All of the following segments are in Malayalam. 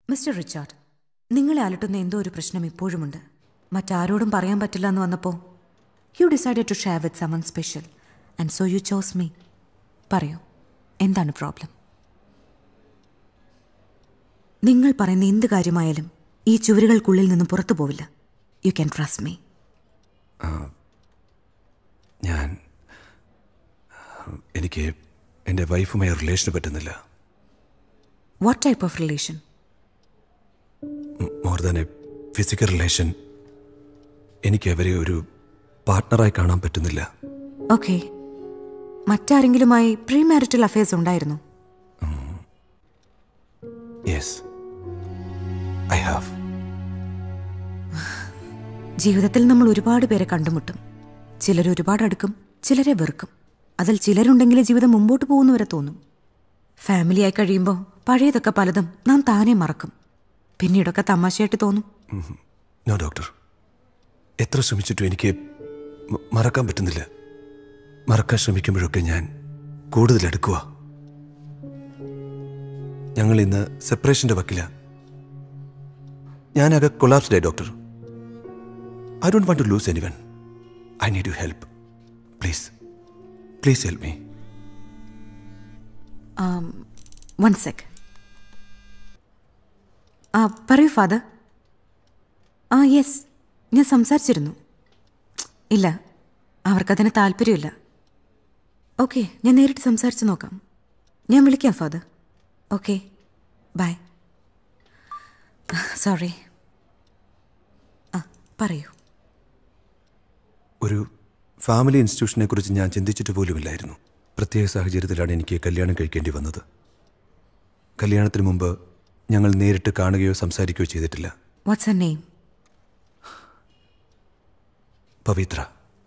മിസ്റ്റർ റിച്ചാർഡ് നിങ്ങളെ അലട്ടുന്ന എന്തോ ഒരു പ്രശ്നം ഇപ്പോഴുമുണ്ട് മറ്റാരോടും പറയാൻ പറ്റില്ല എന്ന് വന്നപ്പോൾ you decided to share with someone special and so you chose me പറയൂ എന്താണ് പ്രോബ്ലം നിങ്ങൾ പറയുന്ന എന്ത് കാര്യമായാലും ഈ ചുവരുകൾക്കുള്ളിൽ നിന്ന് പുറത്തു പോവില്ല യു ക്യാൻ ട്രസ്റ്റ് മീ ഞാൻ എനിക്ക് എൻ്റെ വൈഫുമായി റിലേഷന് പറ്റുന്നില്ല what type of relation more than a physical relation എനിക്ക് അവരെ ഒരു പാർട്ട്ണറായി കാണാൻ പറ്റുന്നില്ല ഓക്കെ മറ്റാരെങ്കിലുമായി പ്രീ മാരിറ്റൽ അഫയേഴ്സ് ഉണ്ടായിരുന്നു യെസ് ഐ ഹാവ് ജീവിതത്തിൽ നമ്മൾ ഒരുപാട് പേരെ കണ്ടുമുട്ടും ചിലർ ഒരുപാട് അടുക്കും ചിലരെ വെറുക്കും അതിൽ ചിലരുണ്ടെങ്കിലേ ജീവിതം മുമ്പോട്ട് പോകുന്നവരെ തോന്നും ഫാമിലിയായി കഴിയുമ്പോൾ പഴയതൊക്കെ പലതും നാം താനെ മറക്കും പിന്നീടൊക്കെ തമാശയായിട്ട് തോന്നും നോ ഡോക്ടർ എത്ര ശ്രമിച്ചിട്ടും എനിക്ക് മ- മറക്കാൻ പറ്റുന്നില്ല മറക്കാൻ ശ്രമിക്കുമ്പോഴൊക്കെ ഞാൻ കൂടുതൽ അടുക്കുക ഞങ്ങൾ ഇന്ന് സെപ്പറേഷന്റെ വക്കില ഞാനാകെ കൊളാപ്സ്ഡ് ആയി doctor I don't want to lose anyone I need you help please please help me one sec ആ പറയൂ ഫാദർ ആ യെസ് ഞാൻ സംസാരിച്ചിരുന്നു ഇല്ല അവർക്കതിന് താല്പര്യമില്ല ഓക്കെ ഞാൻ നേരിട്ട് സംസാരിച്ച് നോക്കാം ഞാൻ വിളിക്കാം ഫാദർ ഓക്കെ ബൈ സോറി ആ പറയൂ ഒരു ഫാമിലി ഇൻസ്റ്റിറ്റ്യൂഷനെ കുറിച്ച് ഞാൻ ചിന്തിച്ചിട്ട് പോലുമില്ലായിരുന്നു പ്രത്യേക സാഹചര്യത്തിലാണ് എനിക്ക് കല്യാണം കഴിക്കേണ്ടി വന്നത് കല്യാണത്തിന് മുമ്പ് ഞങ്ങൾ നേരിട്ട് കാണുകയോ സംസാരിക്കുകയോ ചെയ്തിട്ടില്ല what's a name Pavithra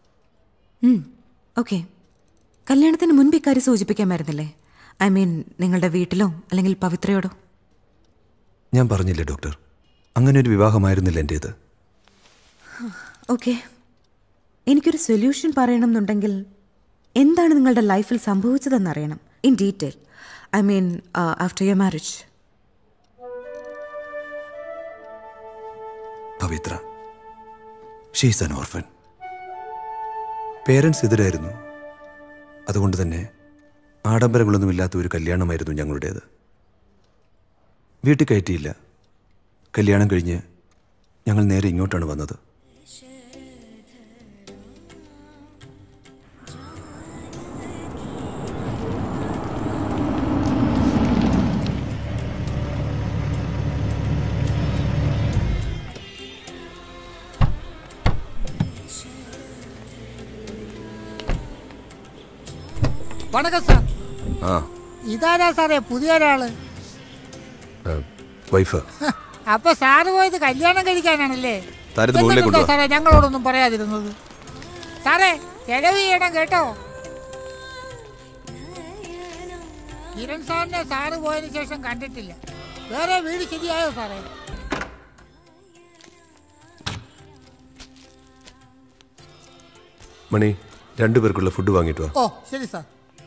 okay കല്യാണത്തിന് മുൻപ് ഇക്കാര്യം സൂചിപ്പിക്കാമായിരുന്നില്ലേ ഐ മീൻ നിങ്ങളുടെ വീട്ടിലോ അല്ലെങ്കിൽ പവിത്രയോടോ ഞാൻ പറഞ്ഞില്ലേ ഡോക്ടർ അങ്ങനെ ഒരു വിവാഹമായിരുന്നില്ല എൻ്റേത് ഓക്കെ എനിക്കൊരു സൊല്യൂഷൻ പറയണമെന്നുണ്ടെങ്കിൽ എന്താണ് നിങ്ങളുടെ ലൈഫിൽ സംഭവിച്ചതെന്ന് അറിയണം in detail I mean after your marriage Pavithra she's an orphan parents എതിരായിരുന്നു അതുകൊണ്ട് തന്നെ ആഡംബരങ്ങളൊന്നുമില്ലാത്ത ഒരു കല്യാണമായിരുന്നു ഞങ്ങളുടേത് വീട്ടിൽ കയറ്റിയില്ല കല്യാണം കഴിഞ്ഞ് ഞങ്ങൾ നേരെ ഇങ്ങോട്ടാണ് വന്നത് വണക്കം സാർ ആ ഇതാരാ സാറേ പുതിയ ഒരാള് വൈഫ് ഹ, അപ്പൊ സാറ് പോയത് കല്യാണം കഴിക്കാനാണല്ലേ താരിത് മുകളിലേക്ക് എന്നിട്ടെന്താ കൊണ്ടുവാ. സാറേ ഞങ്ങളോടൊന്നും പറയാതിരുന്നത് സാറേ ചെലവ് ചെയ്യണം കേട്ടോ കിരൺ സാറിനെ സാറ് പോയതിനു ശേഷം കണ്ടിട്ടില്ല വേറെ വീട് ശരിയായോ സാറേ മണി രണ്ടുപേർക്കുള്ള ഫുഡ് വാങ്ങിയിട്ട് വാ ഓ ശരി സാർ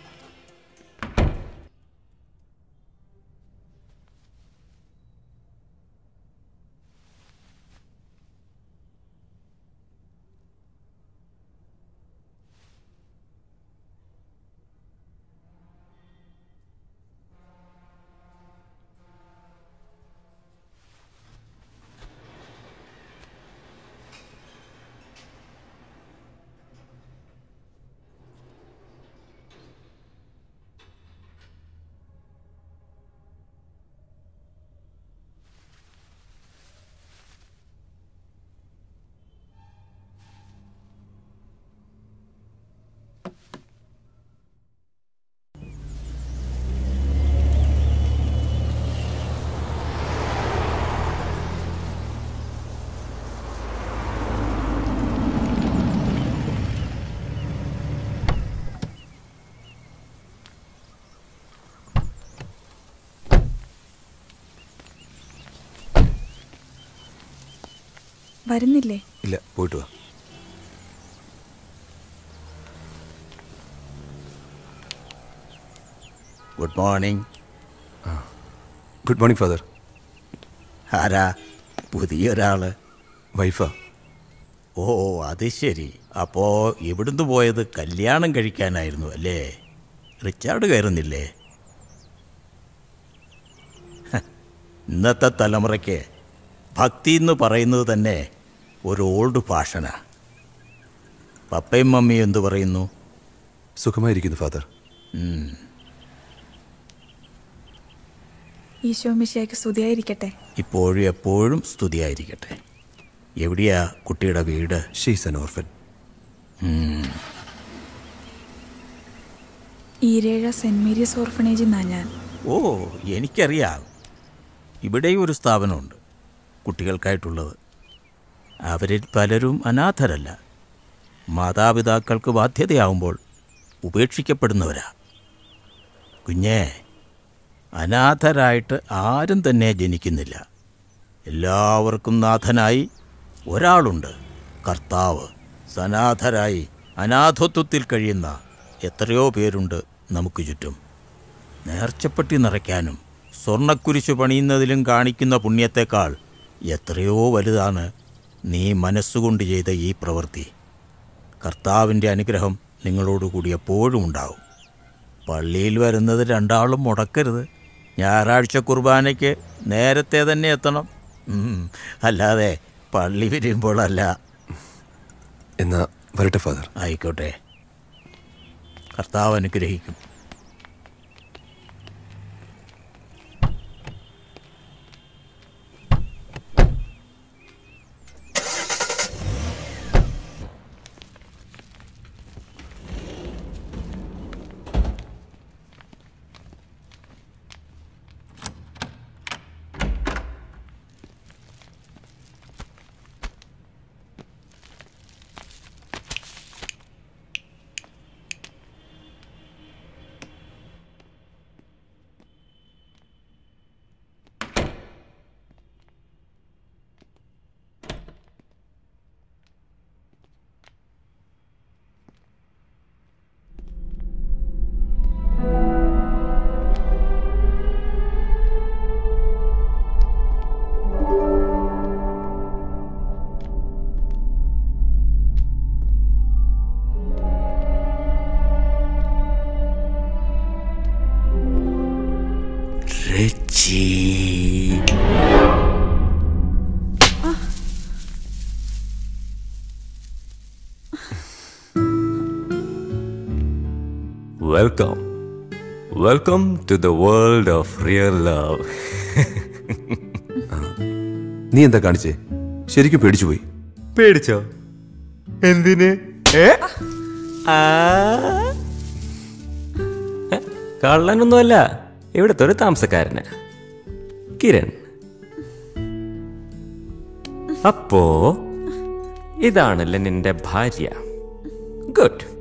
വരുന്നില്ലേ ഇല്ല പോയിട്ട് വാ good morning good morning father ആരാ പുതിയൊരാള് വൈഫാ ഓ അത് ശരി അപ്പോ ഇവിടുന്ന് പോയത് കല്യാണം കഴിക്കാനായിരുന്നു അല്ലേ റിച്ചാർഡ് കയറുന്നില്ലേ ഹ, ഇന്നത്തെ തലമുറയ്ക്ക് ഭക്തി എന്ന് പറയുന്നത് തന്നെ ഒരു ഓൾഡ് ഫാഷനാ പപ്പയും മമ്മിയും എന്തു പറയുന്നു സുഖമായിരിക്കുന്നു ഫാദർ ഈശോ മിശിയായ്ക്ക് സ്തുതിയായിരിക്കട്ടെ ഇപ്പോഴും എപ്പോഴും സ്തുതിയായിരിക്കട്ടെ എവിടെയാ കുട്ടിയുടെ വീട് ഷീസ് ആൻ ഓർഫൻ ഈരേഴ സെന്റ് മേരീസ് ഓർഫനേജിൽ നിന്നാ ഞാൻ ഓ എനിക്കറിയാം ഇവിടെയും ഒരു സ്ഥാപനമുണ്ട് കുട്ടികൾക്കായിട്ടുള്ളത് അവരിൽ പലരും അനാഥരല്ല മാതാപിതാക്കൾക്ക് ബാധ്യതയാവുമ്പോൾ ഉപേക്ഷിക്കപ്പെടുന്നവരാ കുഞ്ഞേ അനാഥരായിട്ട് ആരും തന്നെ ജനിക്കുന്നില്ല എല്ലാവർക്കും നാഥനായി ഒരാളുണ്ട് കർത്താവ് സനാഥരായി അനാഥത്വത്തിൽ കഴിയുന്ന എത്രയോ പേരുണ്ട് നമുക്ക് ചുറ്റും നേർച്ചപ്പെട്ടി നിറയ്ക്കാനും സ്വർണ്ണക്കുരിശു പണിയുന്നതിലും കാണിക്കുന്ന പുണ്യത്തെക്കാൾ എത്രയോ വലുതാണ് നീ മനസ്സുകൊണ്ട് ചെയ്ത ഈ പ്രവൃത്തി കർത്താവിൻ്റെ അനുഗ്രഹം നിങ്ങളോടുകൂടി എപ്പോഴും ഉണ്ടാവും പള്ളിയിൽ വരുന്നത് രണ്ടാളും മുടക്കരുത് ഞായറാഴ്ച കുർബാനയ്ക്ക് നേരത്തെ തന്നെ എത്തണം ഉം, അല്ലാതെ പള്ളി പിരിയുമ്പോഴല്ല എന്നാ വരട്ടെ ഫാദർ ആയിക്കോട്ടെ കർത്താവ് അനുഗ്രഹിക്കും Welcome. Welcome to the world of real love. നീ എന്താ കാണിച്ചേ ശരിക്കും പേടിച്ചുപോയി പേടിച്ചോ എന്തിന് ഏ? ആ? ഏ, കള്ളനൊന്നുമല്ല ഇവിടുത്തെ ഒരു താമസക്കാരന് കിരൺ അപ്പോ ഇതാണല്ലേ നിന്റെ ഭാര്യ ഗുഡ്